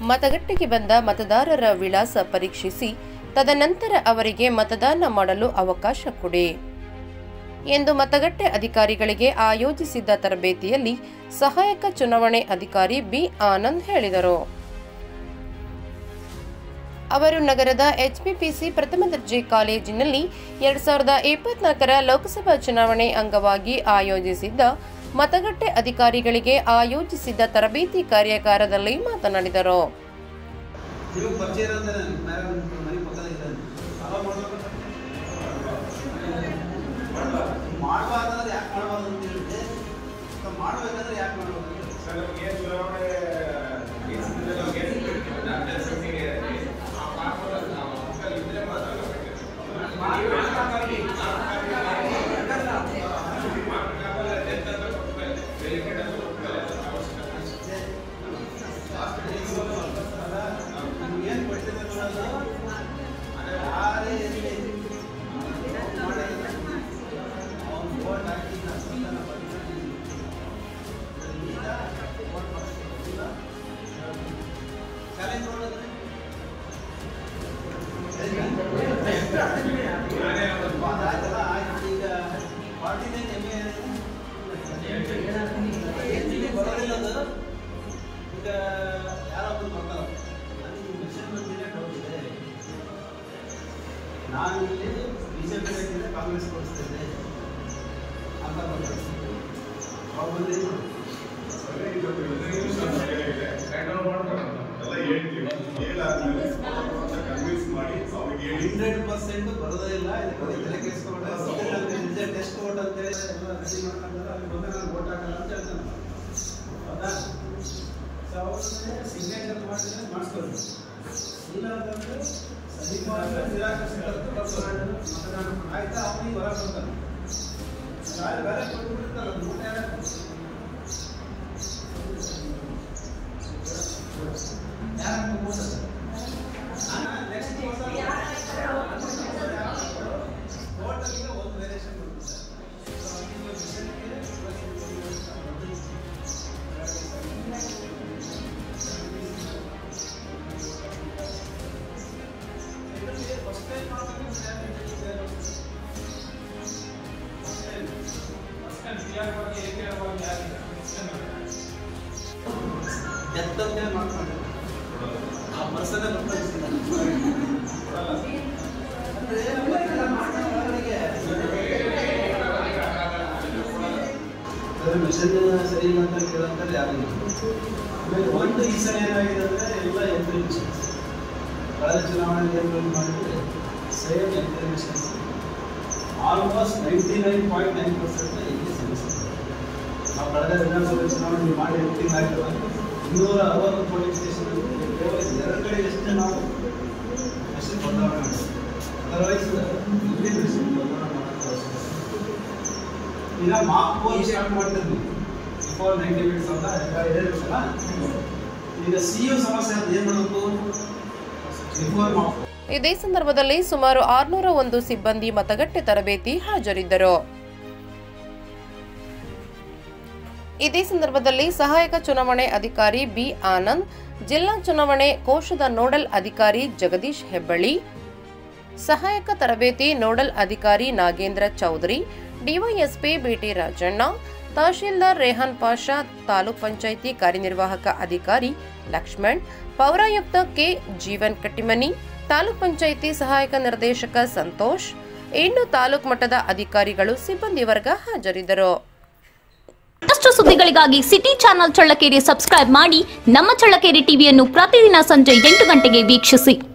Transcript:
ಮತಗಟ್ಟೆಗೆ ಬಂದ ಮತದಾರರ ವಿಳಾಸ ಪರೀಕ್ಷಿಸಿ ತದನಂತರ ಅವರಿಗೆ ಮತದಾನ ಮಾಡಲು ಅವಕಾಶ ಕೊಡಿ ಎಂದು ಮತಗಟ್ಟೆ ಅಧಿಕಾರಿಗಳಿಗೆ ಆಯೋಜಿಸಿದ್ದ ತರಬೇತಿಯಲ್ಲಿ ಸಹಾಯಕ ಚುನಾವಣೆ ಅಧಿಕಾರಿ ಬಿ ಆನಂದ್ ಹೇಳಿದರು ಅವರು ನಗರದ ಎಚ್ಪಿಪಿಸಿ ಪ್ರಥಮ ದರ್ಜೆ ಕಾಲೇಜಿನಲ್ಲಿ ಎರಡ್ ಸಾವಿರದ ಇಪ್ಪತ್ನಾಲ್ಕರ ಲೋಕಸಭಾ ಚುನಾವಣೆ ಅಂಗವಾಗಿ ಆಯೋಜಿಸಿದ್ದ ಮತಗಟ್ಟೆ ಅಧಿಕಾರಿಗಳಿಗೆ ಆಯೋಜಿಸಿದ್ದ ತರಬೇತಿ ಕಾರ್ಯಾಗಾರದಲ್ಲಿ ಮಾತನಾಡಿದರು ನೀವು ಪರಿಚಯ ಇರೋದೇ ಮನೆ ಪಕ್ಕದ ಇದ್ದಾನೆ ಅಲ್ಲ ಮಾಡಬಾರ್ದಂದ್ರೆ ಯಾಕೆ ಮಾಡಬಾರ್ದು ಅಂತ ಹೇಳಿದ್ರೆ ಮಾಡಬೇಕಂದ್ರೆ ಯಾಕೆ ಮಾಡಬಾರ್ದು ಏನು ಕೊಡ್ತಿದೆ ಅನ್ನೋದು ಯಾರೇ ಇರಲಿ ಅವ್ನು vote ಹಾಕಿ ನಾನು ಸ್ವಂತನ ಬರ್ತೀನಿ. ಈಗ vote ಮಾಡ್ತಿಲ್ಲ. challenge ಮಾಡೋದ್ರೆ ಅದಾಯ್ತಲ್ಲ, ಆಯ್ತು ಈಗ ಪಾರ್ಟಿನೇ ನೆಮ್ಮೆ ಏನಿದೆ? ಬರೋದಿಲ್ಲ ಅದು. ಈಗ ಯಾರೋ ಒಬ್ರು ಬರ್ತಾರ ನನಗೆ ಮಿಷನ್ ಬಂದಿದೆ ಡೌಟ್ ಇದೆ ನಾನು ಇಲ್ಲಿ ಬಿಜೆಪಿ ಹಾಕಿದ್ರೆ ಕಾಂಗ್ರೆಸ್ ಕೊಡಿಸ್ತಿದ್ದೆ ಅಂತ ಬರ್ತಾರೆ ಅವ್ರು ಬಂದ್ರೆ ಏನು ಮಾಡೋದು? ಹಂಡ್ರೆಡ್ ಪರ್ಸೆಂಟ್ ಬರೋದೇ ಇಲ್ಲ ಇದಕ್ಕೆ ಬಗ್ಗೆ ತಲೆ ಕೆಡಿಸ್ಕೊಂಡ್ರೆ ಟೆಸ್ಟ್ ವೋಟ್ ಅಂತ ಹೇಳಿ ಎಲ್ಲ ರೆಡಿ ಮಾಡ್ಕೊಂಡ್ರೆ ಅಲ್ಲಿ ಬಂದ್ರೆ ನಾನು ವೋಟ್ ಹಾಕಲ್ಲ ಅಂತ ಹೇಳ್ತಾನೆ ಹೌದಾ ಸೊ ಅವ್ರನ್ನೇ ಸಿಗ್ನೇಚರ್ ಮಾಡಿದ್ರೆ ಮಾಡಿಸ್ಕೊಳ್ಳಿ ಇಲ್ಲ ಅಂತಂದ್ರೆ ಅಧಿಕವಾಗಿ ನಿರಾಕರಿಸಿದ ಮತದಾನ ಆಯ್ತಾ ಅವನಿಗೆ ಹೊರ ಬರ್ತಾನೆ ಬೇರೆ ಬೇರೆ ಕೊಟ್ಬಿಟ್ಟಿರ್ತಾರಲ್ಲ ನೂಟ ಯಾರು ನೆಕ್ಸ್ಟ್ ಟೋಟಲ್ಗೆ ಒಂದು ವೇರಿಯೇಷನ್ ಬರುತ್ತೆ ಸೊ ಅದಕ್ಕೆ ಮಿಷನ್ಗೆ ಫಸ್ಟ್ ಟೈಮ್ ಡೆತ್ ಅಂತ ಮಾಡ್ಕೊಂಡು ಆ ಪರ್ಸನೇ ಅಂದ್ರೆ ಗೊತ್ತಿಲ್ಲ ಮಾತಾಡೋರಿಗೆ ಮಿಷನ್ ಸರಿ ಇಲ್ಲ ಅಂತ ಕೇಳಂತಾರೆ ಯಾರಿಲ್ಲ ಆಮೇಲೆ ಒಂದು ಈ ಸಲ ಏನಾಗಿದೆ ಅಂದರೆ ಎಲ್ಲ ಎಂಟ್ರಿ ಮಿಷನ್ಸ್ ಕಳೆದ ಚುನಾವಣೆ ಏನು ಮಾಡಿದ್ರೆ same entry machines almost ninety nine point nine percent ಇಲ್ಲಿ ಸಮಸ್ಯೆ ನಾವು ಕಳೆದ ವಿಧಾನಸಭೆ ಚುನಾವಣೆ ಮಾಡಿ ಎಂಟಿಂಗ್ ಆಯ್ತಲ್ಲ ಇನ್ನೂರ ಅರವತ್ತು ಪೋಲಿಂಗ್ ಸ್ಟೇಷನ್ ಕೇವಲ ಎರಡು ಕಡೆ ಎಷ್ಟು ನಾವು ಮೆಷಿನ್ ಬದಲಾವಣೆ ಮಾಡಿದ್ವಿ ಅದರ್ವೈಸ್ ಇಲ್ಲಿ ಮೆಷಿನ್ ಬದಲಾವಣೆ ಮಾಡೋದು ಅವಶ್ಯಕತೆ ಈಗ ಮಾಕ್ ಪೋಲ್ ಸ್ಟಾರ್ಟ್ ಮಾಡ್ತಿದ್ವಿ ಬಿಫೋರ್ ನೈಂಟಿ ಮಿನಿಟ್ಸ್ ಅಂತ ಎರಡು ನಿಮಿಷ ಈಗ ಸಿ ಯು ಸಮಸ್ಯೆ ಅಂತ ಏನು ಮಾಡಬೇಕು ಬಿಫೋರ್ ಮಾಕ್ ಇದೇ ಸಂದರ್ಭದಲ್ಲಿ ಸುಮಾರು ಆರ್ನೂರ ಒಂದು ಸಿಬ್ಬಂದಿ ಮತಗಟ್ಟೆ ತರಬೇತಿ ಹಾಜರಿದ್ದರು ಇದೇ ಸಂದರ್ಭದಲ್ಲಿ ಸಹಾಯಕ ಚುನಾವಣೆ ಅಧಿಕಾರಿ ಬಿ ಆನಂದ್ ಜಿಲ್ಲಾ ಚುನಾವಣೆ ಕೋಶದ ನೋಡಲ್ ಅಧಿಕಾರಿ ಜಗದೀಶ್ ಹೆಬ್ಬಳ್ಳಿ ಸಹಾಯಕ ತರಬೇತಿ ನೋಡಲ್ ಅಧಿಕಾರಿ ನಾಗೇಂದ್ರ ಚೌಧರಿ ಡಿವೈಎಸ್ಪಿ ಬಿಟಿ ರಾಜಣ್ಣ ತಹಶೀಲ್ದಾರ್ ರೇಹಾನ್ ಪಾಷಾ ತಾಲೂಕ್ ಪಂಚಾಯಿತಿ ಕಾರ್ಯನಿರ್ವಾಹಕ ಅಧಿಕಾರಿ ಲಕ್ಷ್ಮಣ್ ಪೌರಾಯುಕ್ತ ಕೆ ಜೀವನ್ ಕಟ್ಟಿಮನಿ ತಾಲೂಕ್ ಪಂಚಾಯಿತಿ ಸಹಾಯಕ ನಿರ್ದೇಶಕ ಸಂತೋಷ್ ಇನ್ನು ತಾಲೂಕ್ ಮಟ್ಟದ ಅಧಿಕಾರಿಗಳು ಸಿಬ್ಬಂದಿ ವರ್ಗ ಹಾಜರಿದ್ದರು ಮತ್ತಷ್ಟು ಸುದ್ದಿಗಳಿಗಾಗಿ ಸಿಟಿ ಚಾನೆಲ್ ಚಳ್ಳಕೆರೆ ಸಬ್ಸ್ಕ್ರೈಬ್ ಮಾಡಿ ನಮ್ಮ ಚಳ್ಳಕೆರೆ ಟಿವಿಯನ್ನು ಪ್ರತಿದಿನ ಸಂಜೆ ಎಂಟು ಗಂಟೆಗೆ ವೀಕ್ಷಿಸಿ